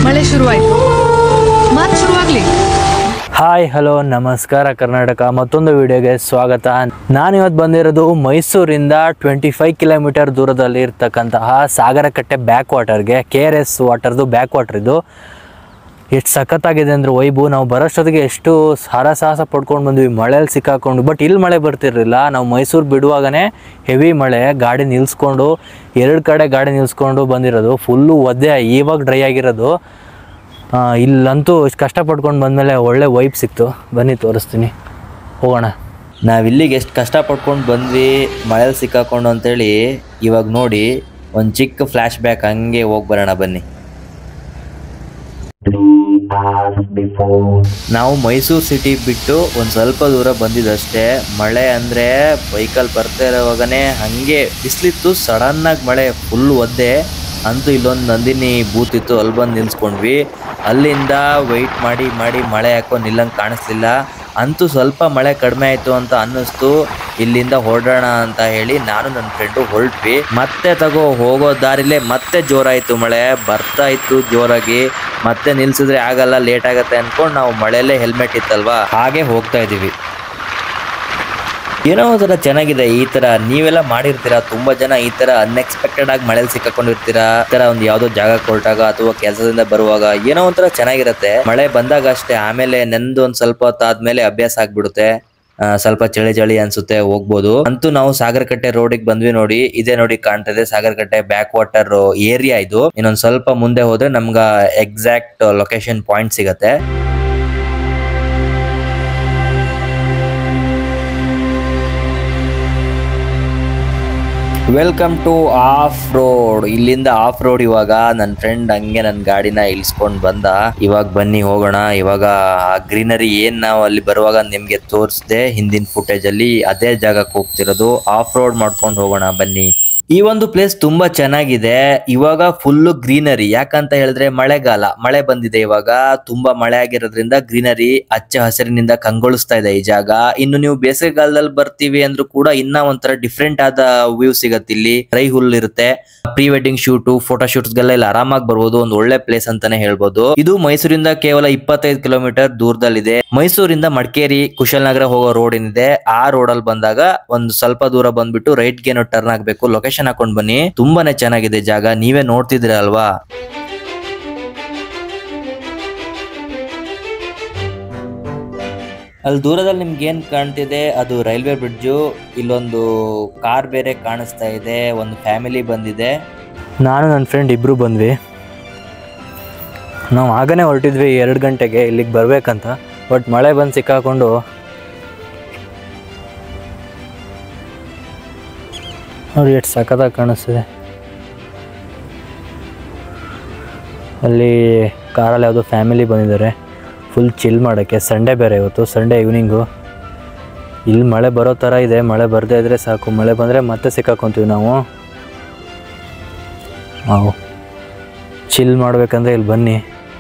ಮಳೆ ಶುರುವಾಯ್ತು ಮಾತು ಶುರುವಾಗ್ಲಿ ಹಾಯ್ ಹಲೋ ನಮಸ್ಕಾರ ಕರ್ನಾಟಕ ಮತ್ತೊಂದು ವಿಡಿಯೋಗೆ ಸ್ವಾಗತ ನಾನಿವತ್ತು ಬಂದಿರೋದು ಮೈಸೂರಿಂದ ಟ್ವೆಂಟಿ ಫೈವ್ ಕಿಲೋಮೀಟರ್ ದೂರದಲ್ಲಿ ಇರ್ತಕ್ಕಂತಹ ಸಾಗರಕಟ್ಟೆ ಬ್ಯಾಕ್ ವಾಟರ್ಗೆ ಕೆ ಆರ್ ಎಸ್ ವಾಟರ್ದು ಬ್ಯಾಕ್ ವಾಟರ್ ಇದು ಎಷ್ಟು ಸಖತ್ತಾಗಿದೆ ಅಂದರೆ ವೈಬು ನಾವು ಬರೋಷ್ಟೊತ್ತಿಗೆ ಎಷ್ಟು ಹರಸಾಹಸ ಪಡ್ಕೊಂಡು ಬಂದ್ವಿ ಮಳೆಯಲ್ಲಿ ಸಿಕ್ಕಾಕೊಂಡು ಬಟ್ ಇಲ್ಲಿ ಮಳೆ ಬರ್ತಿರ್ಲಿಲ್ಲ ನಾವು ಮೈಸೂರು ಬಿಡುವಾಗನೇ ಹೆವಿ ಮಳೆ ಗಾಡಿ ನಿಲ್ಲಿಸ್ಕೊಂಡು ಎರಡು ಕಡೆ ಗಾಡಿ ನಿಲ್ಲಿಸ್ಕೊಂಡು ಬಂದಿರೋದು ಫುಲ್ಲು ಒದ್ದೆ ಇವಾಗ ಡ್ರೈ ಆಗಿರೋದು ಆ, ಇಲ್ಲಂತೂ ಇಷ್ಟು ಕಷ್ಟಪಡ್ಕೊಂಡು ಬಂದಮೇಲೆ ಒಳ್ಳೆ ವೈಬ್ ಸಿಕ್ತು ಬನ್ನಿ ತೋರಿಸ್ತೀನಿ ಹೋಗೋಣ ನಾವು ಇಲ್ಲಿಗೆ ಎಷ್ಟು ಕಷ್ಟಪಡ್ಕೊಂಡು ಬಂದ್ವಿ ಮಳೆಯಲ್ಲಿ ಸಿಕ್ಕಾಕೊಂಡು ಅಂತೇಳಿ ಇವಾಗ ನೋಡಿ ಒಂದು ಚಿಕ್ಕ ಫ್ಲ್ಯಾಶ್ ಬ್ಯಾಕ್ ಹಂಗೆ ಹೋಗಿ ಬರೋಣ ಬನ್ನಿ ನಾವು ಮೈಸೂರು ಸಿಟಿ ಬಿಟ್ಟು ಒಂದು ಸ್ವಲ್ಪ ದೂರ ಬಂದಿದ್ದಷ್ಟೇ ಮಳೆ ಅಂದರೆ ಬೈಕಲ್ಲಿ ಬರ್ತಾ ಇರೋವಾಗನೇ ಹಾಗೆ ಬಿಸಿಲಿತ್ತು ಸಡನ್ನಾಗಿ ಮಳೆ ಫುಲ್ ಒದ್ದೆ ಅಂತೂ ಇಲ್ಲೊಂದು ನಂದಿನಿ ಬೂತ್ ಇತ್ತು ಅಲ್ಲಿ ಬಂದು ನಿಲ್ಸ್ಕೊಂಡ್ವಿ ಅಲ್ಲಿಂದ ವೆಯ್ಟ್ ಮಾಡಿ ಮಾಡಿ ಮಳೆ ಯಾಕೋ ನಿಲ್ಲಂಗೆ ಕಾಣಿಸ್ಲಿಲ್ಲ ಅಂತೂ ಸ್ವಲ್ಪ ಮಳೆ ಕಡಿಮೆ ಆಯಿತು ಅಂತ ಅನ್ನಿಸ್ತು ಇಲ್ಲಿಂದ ಹೊರಡೋಣ ಅಂತ ಹೇಳಿ ನಾನು ನನ್ನ ಫ್ರೆಂಡು ಹೊರಟ್ವಿ ಮತ್ತೆ ತಗೋ ಹೋಗೋ ದಾರಿಲೇ ಮತ್ತೆ ಜೋರಾಯಿತು ಮಳೆ ಬರ್ತಾ ಇತ್ತು ಜೋರಾಗಿ ಮತ್ತೆ ನಿಲ್ಸಿದ್ರೆ ಆಗಲ್ಲ ಲೇಟ್ ಆಗತ್ತೆ ಅನ್ಕೊಂಡು ನಾವು ಮಳೆಯಲ್ಲೇ ಹೆಲ್ಮೆಟ್ ಇತ್ತಲ್ವಾ ಹಾಗೆ ಹೋಗ್ತಾ ಇದೀವಿ ಏನೋ ಒಂಥರ ಚೆನ್ನಾಗಿದೆ ಈ ತರ ನೀವೆಲ್ಲ ಮಾಡಿರ್ತೀರಾ ತುಂಬಾ ಜನ ಈ ತರ ಅನ್ಎಕ್ಸ್ಪೆಕ್ಟೆಡ್ ಆಗಿ ಮಳೆಯಲ್ಲಿ ಸಿಕ್ಕಾಕೊಂಡಿರ್ತೀರಾ ಈ ತರ ಒಂದು ಯಾವ್ದೋ ಜಾಗ ಕೊಟ್ಟಾಗ ಅಥವಾ ಕೆಲಸದಿಂದ ಬರುವಾಗ ಏನೋ ಒಂಥರ ಚೆನ್ನಾಗಿರತ್ತೆ ಮಳೆ ಬಂದಾಗ ಅಷ್ಟೇ ಆಮೇಲೆ ನೆಂದು ಒಂದ್ ಸ್ವಲ್ಪ ಹೊತ್ತಾದ್ಮೇಲೆ ಅಭ್ಯಾಸ ಆಗ್ಬಿಡುತ್ತೆ ಆ, ಸ್ವಲ್ಪ ಚಳಿ ಚಳಿ ಅನ್ಸುತ್ತೆ ಹೋಗ್ಬೋದು ಅಂತೂ ನಾವು ಸಾಗರಕಟ್ಟೆ ರೋಡಿಗೆ ಬಂದ್ವಿ ನೋಡಿ ಇದೇ ನೋಡಿ ಕಾಣ್ತಾ ಇದೆ ಸಾಗರಕಟ್ಟೆ ಬ್ಯಾಕ್ ವಾಟರ್ ಏರಿಯಾ ಇದು ಇನ್ನೊಂದ್ ಸ್ವಲ್ಪ ಮುಂದೆ ಹೋದ್ರೆ ನಮ್ಗ ಎಕ್ಸಾಕ್ಟ್ ಲೊಕೇಶನ್ ಪಾಯಿಂಟ್ ಸಿಗತ್ತೆ ವೆಲ್ಕಮ್ ಟು ಆಫ್ ರೋಡ್ ಇಲ್ಲಿಂದ ಆಫ್ ರೋಡ್ ಇವಾಗ ನನ್ನ ಫ್ರೆಂಡ್ ಹಂಗೆ ನನ್ನ ಗಾಡಿನ ಇಳಿಸ್ಕೊಂಡು ಬಂದ ಇವಾಗ ಬನ್ನಿ ಹೋಗೋಣ ಇವಾಗ ಆ ಗ್ರೀನರಿ ಏನ್ ನಾವು ಅಲ್ಲಿ ಬರುವಾಗ ನಿಮ್ಗೆ ತೋರಿಸ್ದೆ ಹಿಂದಿನ ಫುಟೇಜ್ ಅಲ್ಲಿ ಅದೇ ಜಾಗಕ್ಕೆ ಹೋಗ್ತಿರೋದು ಆಫ್ ರೋಡ್ ಮಾಡ್ಕೊಂಡು ಹೋಗೋಣ ಬನ್ನಿ ಈ ಒಂದು ಪ್ಲೇಸ್ ತುಂಬಾ ಚೆನ್ನಾಗಿದೆ ಇವಾಗ ಫುಲ್ಲು ಗ್ರೀನರಿ ಯಾಕಂತ ಹೇಳಿದ್ರೆ ಮಳೆಗಾಲ ಮಳೆ ಬಂದಿದೆ ಇವಾಗ ತುಂಬಾ ಮಳೆ ಆಗಿರೋದ್ರಿಂದ ಗ್ರೀನರಿ ಹಚ್ಚ ಹಸಿರಿನಿಂದ ಕಂಗೊಳಿಸ್ತಾ ಇದೆ ಈ ಜಾಗ ಇನ್ನು ನೀವು ಬೇಸಿಗೆಗಾಲದಲ್ಲಿ ಬರ್ತೀವಿ ಅಂದ್ರೂ ಕೂಡ ಇನ್ನ ಒಂಥರ ಡಿಫ್ರೆಂಟ್ ಆದ ವ್ಯೂ ಸಿಗತ್ತೆ ಇಲ್ಲಿ ರೈ ಹುಲ್ ಇರುತ್ತೆ pre wedding shoot photo shoots ಗೆಲ್ಲ ಇಲ್ಲಿ ಆರಾಮಾಗಿ ಬರ್ಬೋದು ಒಂದು ಒಳ್ಳೆ ಪ್ಲೇಸ್ ಅಂತಾನೆ ಹೇಳ್ಬೋದು ಇದು ಮೈಸೂರಿಂದ ಕೇವಲ ಇಪ್ಪತ್ತೈದು ಕಿಲೋಮೀಟರ್ ದೂರದಲ್ಲಿದೆ ಮೈಸೂರಿಂದ ಮಡಿಕೇರಿ ಕುಶಾಲನಗರ ಹೋಗೋ ರೋಡ್ ಏನಿದೆ ಆ ರೋಡ್ ಅಲ್ಲಿ ಬಂದಾಗ ಒಂದು ಸ್ವಲ್ಪ ದೂರ ಬಂದ್ಬಿಟ್ಟು ರೈಟ್ ಗೆ ಟರ್ನ್ ಆಗ್ಬೇಕು ಲೊಕೇಶನ್ ಹಾಕೊಂಡ್ ಬನ್ನಿ ತುಂಬಾನೇ ಚೆನ್ನಾಗಿದೆ ಜಾಗ ನೀವೇ ನೋಡ್ತಿದ್ರೆ ಅಲ್ವಾ ಅಲ್ಲಿ ದೂರದಲ್ಲಿ ನಿಮ್ಗೆ ಏನ್ ಕಾಣ್ತಿದೆ ಅದು ರೈಲ್ವೆ ಬ್ರಿಡ್ಜು ಇಲ್ಲೊಂದು ಕಾರ್ ಬೇರೆ ಕಾಣಿಸ್ತಾ ಇದೆ ಒಂದು ಫ್ಯಾಮಿಲಿ ಬಂದಿದೆ ನಾನು ನನ್ನ ಫ್ರೆಂಡ್ ಇಬ್ಬರು ಬಂದ್ವಿ ನಾವು ಆಗನೇ ಹೊರಟಿದ್ವಿ ಎರಡು ಗಂಟೆಗೆ ಇಲ್ಲಿಗೆ ಬರಬೇಕಂತ ಬಟ್ ಮಳೆ ಬಂದು ಸಿಕ್ಕಾಕೊಂಡು ನೋಡಿ ಎಷ್ಟು ಸಖತ್ತಾಗಿ ಕಾಣಿಸ್ತಿದೆ ಅಲ್ಲಿ ಕಾರಲ್ಲಿ ಯಾವುದೋ ಫ್ಯಾಮಿಲಿ ಬಂದಿದ್ದಾರೆ ಫುಲ್ ಚಿಲ್ ಮಾಡೋಕ್ಕೆ ಸಂಡೇ ಬೇರೆ ಇವತ್ತು ಸಂಡೇ ಈವ್ನಿಂಗು ಇಲ್ಲಿ ಮಳೆ ಬರೋ ಥರ ಇದೆ ಮಳೆ ಬರದೇ ಇದ್ರೆ ಸಾಕು ಮಳೆ ಬಂದರೆ ಮತ್ತೆ ಸಿಕ್ಕಾಕೊತೀವಿ ನಾವು ನಾವು ಚಿಲ್ ಮಾಡ್ಬೇಕಂದ್ರೆ ಇಲ್ಲಿ ಬನ್ನಿ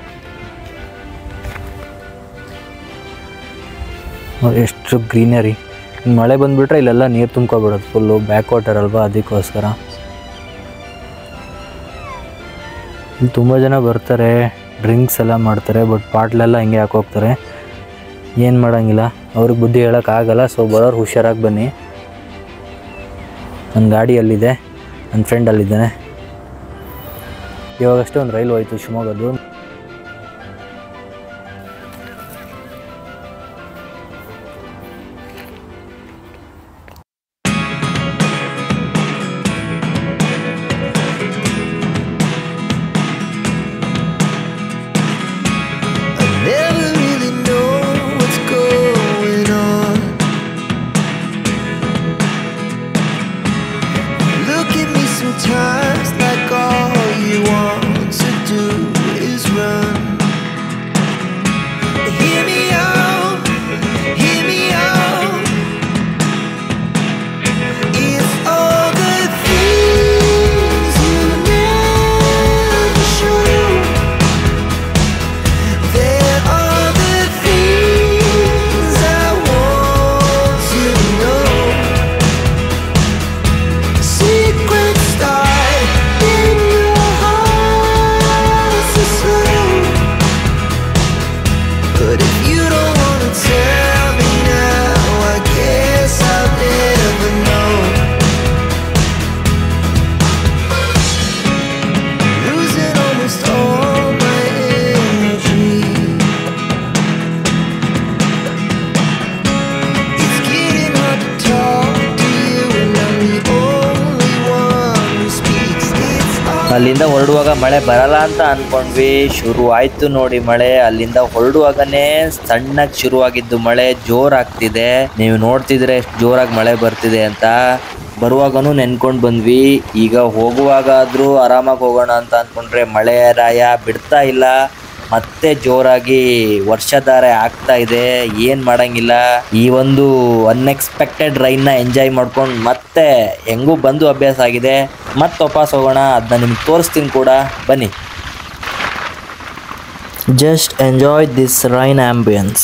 ನೋಡಿ ಎಷ್ಟು ಗ್ರೀನರಿ ಮಳೆ ಬಂದುಬಿಟ್ರೆ ಇಲ್ಲೆಲ್ಲ ನೀರು ತುಂಬ್ಕೊಬಿಡೋದು ಫುಲ್ಲು ಬ್ಯಾಕ್ ವಾಟರ್ ಅಲ್ವಾ ಅದಕ್ಕೋಸ್ಕರ ಇಲ್ಲಿ ತುಂಬ ಜನ ಬರ್ತಾರೆ ಡ್ರಿಂಕ್ಸ್ ಎಲ್ಲ ಮಾಡ್ತಾರೆ ಬಟ್ ಬಾಟ್ಲೆಲ್ಲ ಹಿಂಗೆ ಹಾಕೋಗ್ತಾರೆ ಏನು ಮಾಡೋಂಗಿಲ್ಲ ಅವ್ರಿಗೆ ಬುದ್ಧಿ ಹೇಳೋಕ್ಕಾಗಲ್ಲ ಸೊ ಬರೋರು ಹುಷಾರಾಗಿ ಬನ್ನಿ ನನ್ನ ಗಾಡಿ ಅಲ್ಲಿದೆ ನನ್ನ ಫ್ರೆಂಡ್ ಅಲ್ಲಿದ್ದಾನೆ ಇವಾಗಷ್ಟೇ ಒಂದು ರೈಲು ಹೋಯ್ತು ಶಿವಮೊಗ್ಗದ್ದು Never really know what's going on. Look at me sometimes like all you want to do is ಅಲ್ಲಿಂದ ಹೊರಡುವಾಗ ಮಳೆ ಬರಲ್ಲ ಅಂತ ಅನ್ಕೊಂಡ್ವಿ ಶುರು ಆಯ್ತು ನೋಡಿ ಮಳೆ ಅಲ್ಲಿಂದ ಹೊರಡುವಾಗನೇ ಸಣ್ಣಗೆ ಶುರುವಾಗಿದ್ದು ಮಳೆ ಜೋರಾಗ್ತಿದೆ ನೀವು ನೋಡ್ತಿದ್ರೆ ಎಷ್ಟು ಜೋರಾಗಿ ಮಳೆ ಬರ್ತಿದೆ ಅಂತ ಬರುವಾಗನೂ ನೆನ್ಕೊಂಡು ಬಂದ್ವಿ ಈಗ ಹೋಗುವಾಗಾದ್ರೂ ಆರಾಮಾಗಿ ಹೋಗೋಣ ಅಂತ ಅನ್ಕೊಂಡ್ರೆ ಮಳೆ ರಾಯ ಬಿಡ್ತಾ ಇಲ್ಲ ಮತ್ತೆ ಜೋರಾಗಿ ವರ್ಷಧಾರೆ ಆಗ್ತಾ ಇದೆ ಏನ್ ಮಾಡಂಗಿಲ್ಲ ಈ ಒಂದು ಅನ್ಎಕ್ಸ್ಪೆಕ್ಟೆಡ್ ರೈನ್ನ ಎಂಜಾಯ್ ಮಾಡ್ಕೊಂಡು ಮತ್ತೆ ಹೆಂಗೂ ಬಂದು ಅಭ್ಯಾಸ ಆಗಿದೆ ಮತ್ತೆ ವಾಪಸ್ ಹೋಗೋಣ ಅದನ್ನ ನಿಮ್ಗೆ ತೋರಿಸ್ತೀನಿ ಕೂಡ ಬನ್ನಿ just enjoy this rain ambience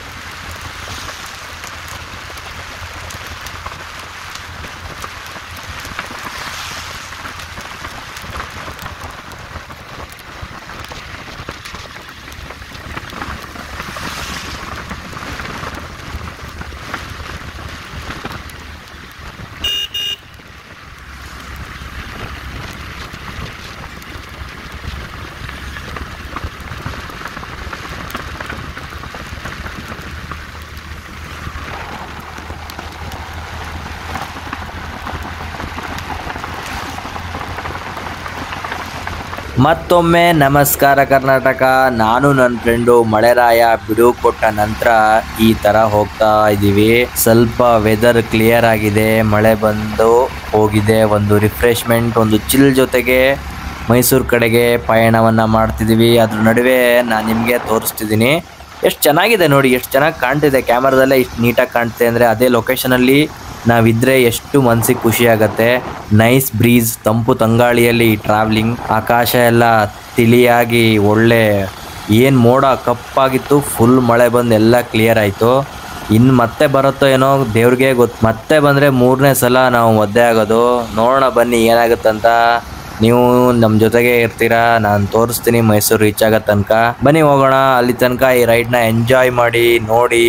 ಮತ್ತೊಮ್ಮೆ ನಮಸ್ಕಾರ ಕರ್ನಾಟಕ ನಾನು ನನ್ನ ಫ್ರೆಂಡು ಮಳೆರಾಯ ಬಿಡು ಕೊಟ್ಟ ನಂತರ ಈ ತರ ಹೋಗ್ತಾ ಇದ್ದೀವಿ ಸ್ವಲ್ಪ ವೆದರ್ ಕ್ಲಿಯರ್ ಆಗಿದೆ ಮಳೆ ಬಂದು ಹೋಗಿದೆ ಒಂದು ರಿಫ್ರೆಶ್ಮೆಂಟ್ ಒಂದು ಚಿಲ್ ಜೊತೆಗೆ ಮೈಸೂರು ಕಡೆಗೆ ಪಯಣವನ್ನ ಮಾಡ್ತಿದ್ದೀವಿ ಅದ್ರ ನಡುವೆ ನಾನು ನಿಮಗೆ ತೋರಿಸ್ತಿದ್ದೀನಿ ಎಷ್ಟು ಚೆನ್ನಾಗಿದೆ ನೋಡಿ ಎಷ್ಟು ಚೆನ್ನಾಗಿ ಕಾಣ್ತಿದೆ ಕ್ಯಾಮ್ರಾದಲ್ಲೇ ಇಷ್ಟು ನೀಟಾಗಿ ಕಾಣ್ತಿದೆ ಅಂದರೆ ಅದೇ ಲೊಕೇಶನಲ್ಲಿ ನಾವಿದ್ರೆ ಎಷ್ಟು ಮನ್ಸಿಗೆ ಖುಷಿ ಆಗತ್ತೆ ನೈಸ್ ಬ್ರೀಸ್ ತಂಪು ತಂಗಾಳಿಯಲ್ಲಿ ಟ್ರಾವೆಲಿಂಗ್ ಆಕಾಶ ಎಲ್ಲ ತಿಳಿಯಾಗಿ ಒಳ್ಳೆ ಏನು ಮೋಡ ಕಪ್ಪಾಗಿತ್ತು ಫುಲ್ ಮಳೆ ಬಂದು ಎಲ್ಲ ಕ್ಲಿಯರ್ ಆಯಿತು ಇನ್ನು ಮತ್ತೆ ಬರುತ್ತೋ ಏನೋ ದೇವ್ರಿಗೆ ಗೊತ್ತು ಮತ್ತೆ ಬಂದರೆ ಮೂರನೇ ಸಲ ನಾವು ಒದ್ದೆ ಆಗೋದು ನೋಡೋಣ ಬನ್ನಿ ಏನಾಗುತ್ತಂತ ನೀವು ನಮ್ಮ ಜೊತೆಗೆ ಇರ್ತೀರಾ ನಾನು ತೋರಿಸ್ತೀನಿ ಮೈಸೂರು ರೀಚ್ ಆಗೋ ತನಕ ಬನ್ನಿ ಹೋಗೋಣ ಅಲ್ಲಿ ತನಕ ಈ ರೈಡ್ನ ಎಂಜಾಯ್ ಮಾಡಿ ನೋಡಿ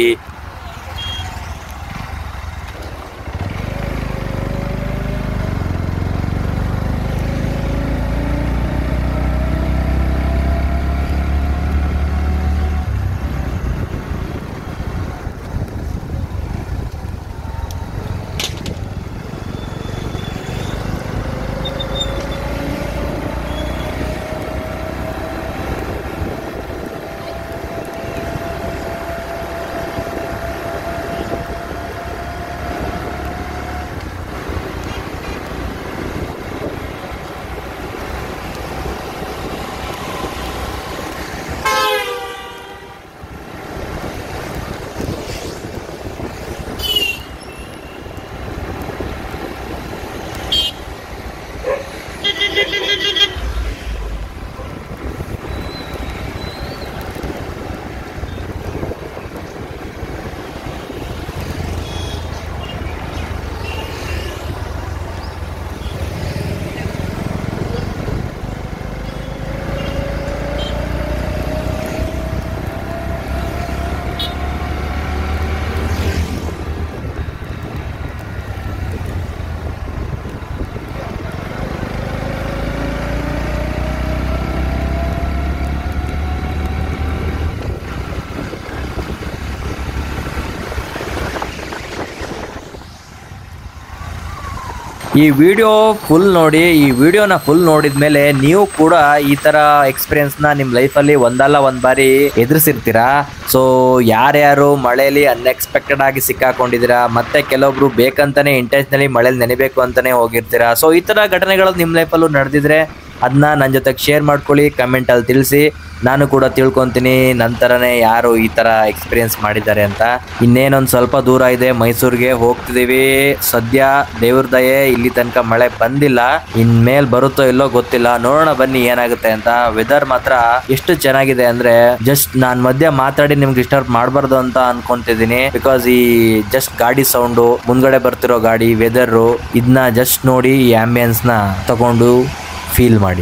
ಈ ವಿಡಿಯೋ ಫುಲ್ ನೋಡಿ ಈ ವಿಡಿಯೋನ ಫುಲ್ ನೋಡಿದ ಮೇಲೆ ನೀವು ಕೂಡ ಈ ತರ ಎಕ್ಸ್ಪೀರಿಯನ್ಸ್ನ ನಿಮ್ಮ ಲೈಫಲ್ಲಿ ಒಂದಲ್ಲ ಒಂದು ಬಾರಿ ಎದುರಿಸಿರ್ತೀರಾ ಸೊ ಯಾರ್ಯಾರು ಮಳೆಯಲ್ಲಿ ಅನ್ಎಕ್ಸ್ಪೆಕ್ಟೆಡ್ ಆಗಿ ಸಿಕ್ಕಾಕೊಂಡಿದ್ದೀರಾ ಮತ್ತೆ ಕೆಲವೊಬ್ರು ಬೇಕಂತಾನೆ ಇಂಟೆನ್ಷನಲಿ ಮಳೆಯಲ್ಲಿ ನೆನೆಬೇಕು ಅಂತಾನೆ ಹೋಗಿರ್ತೀರಾ ಸೊ ಈ ತರ ಘಟನೆಗಳು ನಿಮ್ಮ ಲೈಫಲ್ಲೂ ನಡೆದಿದ್ರೆ ಅದನ್ನ ನನ್ನ ಜೊತೆಗೆ ಶೇರ್ ಮಾಡ್ಕೊಳ್ಳಿ ಕಮೆಂಟಲ್ಲಿ ತಿಳಿಸಿ ನಾನು ಕೂಡ ತಿಳ್ಕೊತೀನಿ ನಂತರನೇ ಯಾರು ಈ ಥರ ಎಕ್ಸ್ಪೀರಿಯನ್ಸ್ ಮಾಡಿದ್ದಾರೆ ಅಂತ ಇನ್ನೇನೊಂದು ಸ್ವಲ್ಪ ದೂರ ಇದೆ ಮೈಸೂರಿಗೆ ಹೋಗ್ತಿದ್ದೀವಿ ಸದ್ಯ ದೇವ್ರ ದಯೆ ಇಲ್ಲಿ ತನಕ ಮಳೆ ಬಂದಿಲ್ಲ ಇನ್ಮೇಲ್ ಬರುತ್ತೋ ಇಲ್ಲೋ ಗೊತ್ತಿಲ್ಲ ನೋಡೋಣ ಬನ್ನಿ ಏನಾಗುತ್ತೆ ಅಂತ ವೆದರ್ ಮಾತ್ರ ಎಷ್ಟು ಚೆನ್ನಾಗಿದೆ ಅಂದ್ರೆ ಜಸ್ಟ್ ನಾನ್ ಮಧ್ಯ ಮಾತಾಡಿ ನಿಮ್ಗೆ ಡಿಸ್ಟರ್ಬ್ ಮಾಡಬಾರ್ದು ಅಂತ ಅನ್ಕೊಂತಿದ್ದೀನಿ ಬಿಕಾಸ್ ಈ ಜಸ್ಟ್ ಗಾಡಿ ಸೌಂಡು ಮುಂದ್ಗಡೆ ಬರ್ತಿರೋ ಗಾಡಿ ವೆದರು ಇದನ್ನ ಜಸ್ಟ್ ನೋಡಿ ಈ ಆಂಬಿಯನ್ಸ್ ನ ತಗೊಂಡು ಫೀಲ್ ಮಾಡಿ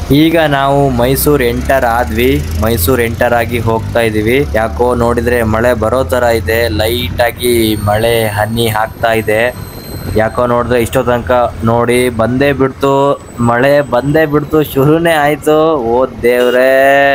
ಈಗ ನಾವು ಮೈಸೂರು ಎಂಟರ್ ಆದ್ವಿ ಮೈಸೂರು ಎಂಟರ್ ಆಗಿ ಹೋಗ್ತಾ ಇದೀವಿ ಯಾಕೋ ನೋಡಿದ್ರೆ ಮಳೆ ಬರೋ ತರ ಇದೆ ಲೈಟ್ ಆಗಿ ಮಳೆ ಹನಿ ಹಾಕ್ತಾ ಇದೆ ಯಾಕೋ ನೋಡಿದ್ರೆ ಇಷ್ಟೋ ತನಕ ನೋಡಿ ಬಂದೇ ಬಿಡ್ತು ಮಳೆ ಬಂದೇ ಬಿಡ್ತು ಶುರುನೇ ಆಯ್ತು ಓ ದೇವ್ರೇ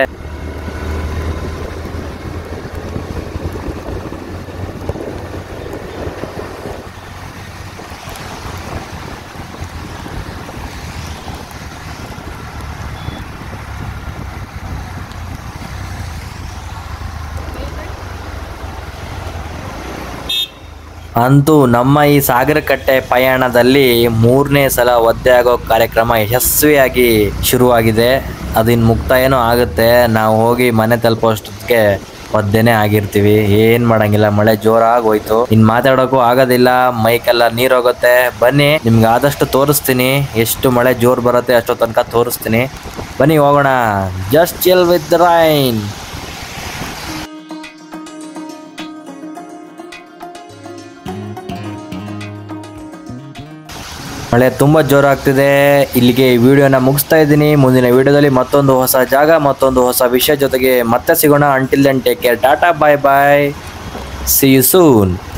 ಅಂತೂ ನಮ್ಮ ಈ ಸಾಗರಕಟ್ಟೆ ಪಯಣದಲ್ಲಿ ಮೂರನೇ ಸಲ ಒದ್ದೆ ಆಗೋ ಕಾರ್ಯಕ್ರಮ ಯಶಸ್ವಿಯಾಗಿ ಶುರುವಾಗಿದೆ ಅದಿನ್ ಮುಕ್ತಾಯನೂ ಆಗುತ್ತೆ ನಾವು ಹೋಗಿ ಮನೆ ತಲುಪೋಷ್ಟೊತ್ತಿಗೆ ಒದ್ದೆನೇ ಆಗಿರ್ತೀವಿ ಏನ್ ಮಾಡಂಗಿಲ್ಲ ಮಳೆ ಜೋರಾಗಿ ಹೋಯ್ತು ಇನ್ ಮಾತಾಡೋಕ್ಕೂ ಆಗೋದಿಲ್ಲ ಮೈಕೆಲ್ಲ ನೀರ್ ಹೋಗುತ್ತೆ ಬನ್ನಿ ನಿಮ್ಗೆ ಆದಷ್ಟು ತೋರಿಸ್ತೀನಿ ಎಷ್ಟು ಮಳೆ ಜೋರ್ ಬರುತ್ತೆ ಅಷ್ಟೋ ತನಕ ತೋರಿಸ್ತೀನಿ ಬನ್ನಿ ಹೋಗೋಣ ಜಸ್ಟ್ ಚಿಲ್ ವಿತ್ ರೈನ್ ಮಳೆ ತುಂಬ ಜೋರಾಗ್ತಿದೆ ಇಲ್ಲಿಗೆ ಈ ವಿಡಿಯೋನ ಮುಗಿಸ್ತಾ ಇದ್ದೀನಿ ಮುಂದಿನ ವಿಡಿಯೋದಲ್ಲಿ ಮತ್ತೊಂದು ಹೊಸ ಜಾಗ ಮತ್ತೊಂದು ಹೊಸ ವಿಷಯ ಜೊತೆಗೆ ಮತ್ತೆ ಸಿಗೋಣ until then take care tata bye bye see you soon